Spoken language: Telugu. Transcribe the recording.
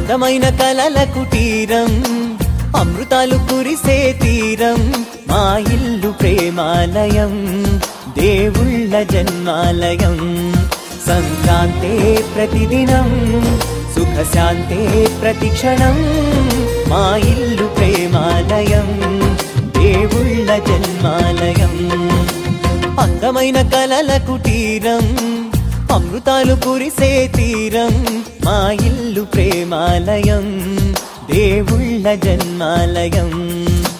అందమైన కలల కుటీరం అమృతాలు కురిసే తీరం మా ఇల్లు ప్రేమాలయం దేవుళ్ళ జన్మాలయం సంక్రాంతే ప్రతిదినం సుఖశాంతే ప్రతిక్షణం మా ఇల్లు ప్రేమాలయం దేవుళ్ళ జన్మాలయం అందమైన కలల కుటీరం అమృతాలు కురిసే తీరం మా ఇల్లు ప్రేమాలయం దేవుళ్ళ జన్మాలయం